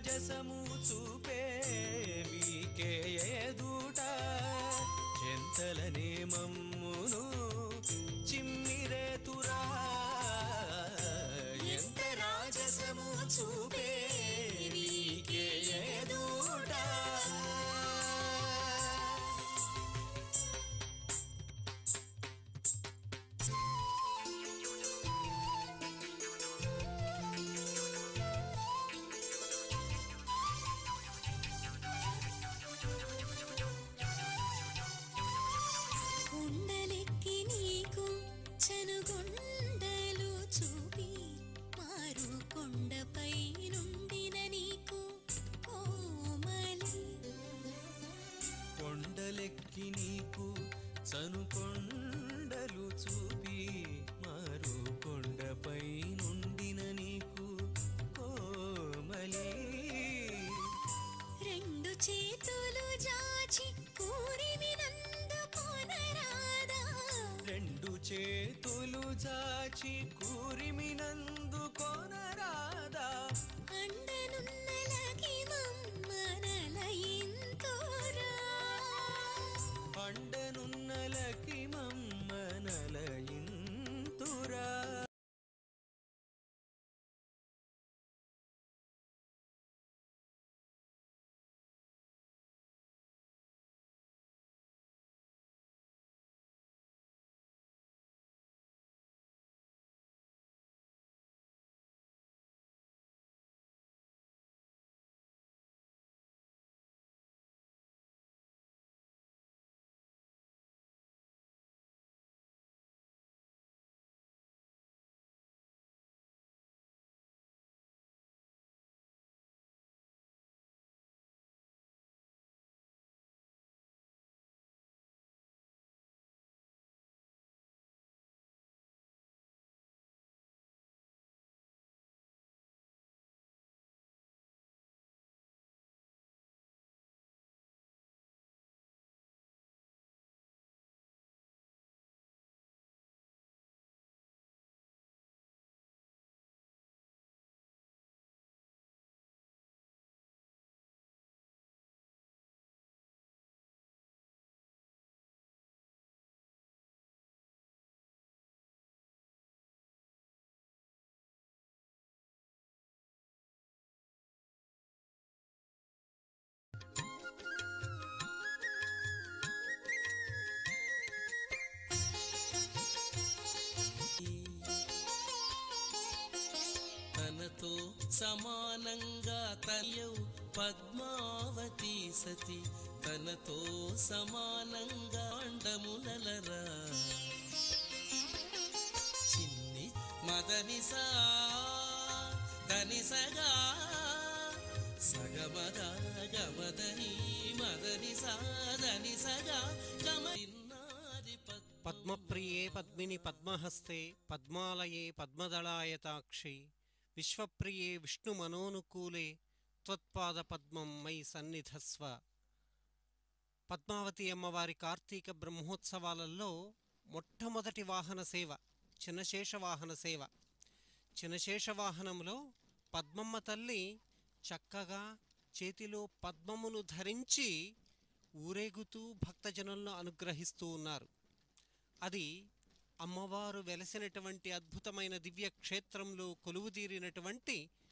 రాజసము చూపే మీకే ఎదుట చెంతలనే మమ్మును చిమ్మిరేతురా ఎంత రాజసము చూపే మీకే ఎదుట కొండలెక్కి నీకు చనుగొండలు చూపి మారు కొండపై నుండిన నీకు కోమలి కొండలెక్కి నీకు చనుకొండలు చూపి మారు కొండపై నుండిన నీకు కోమలి రెండు చేతులు జాచి కూరిమినందు కొనరాదా రెండు చేతులు చాచి కూరిమినందు కొనరాదా అండనున్నలకి మమ్మనలయింతురా పండనున్నలకి మమ్మనలయింతురా తనతో సమానంగా తల్యవు పద్మావతి సతి తనతో సమానంగా అండములరా చిన్ని మదనిసా దనిసగా సగమద గమదని మదనిసా దనిసగా గమన్నాది పద్మ పద్మప్రియే పద్మిని పద్మహస్తే పద్మాలయే పద్మదళాయతాక్షి విశ్వప్రియే విష్ణుమనోనుకూలే త్వత్పాద పద్మం మై సన్నిధస్వ పద్మావతి అమ్మవారి కార్తీక బ్రహ్మోత్సవాలలో మొట్టమొదటి వాహన సేవ చినశేష వాహన సేవ చినశేష వాహనంలో పద్మమ్మ తల్లి చక్కగా చేతిలో పద్మమును ధరించి ఊరేగుతూ భక్తజనులను అనుగ్రహిస్తూ ఉన్నారు అది అమ్మవారు వెలసినటువంటి అద్భుతమైన దివ్య క్షేత్రంలో కొలువుదీరినటువంటి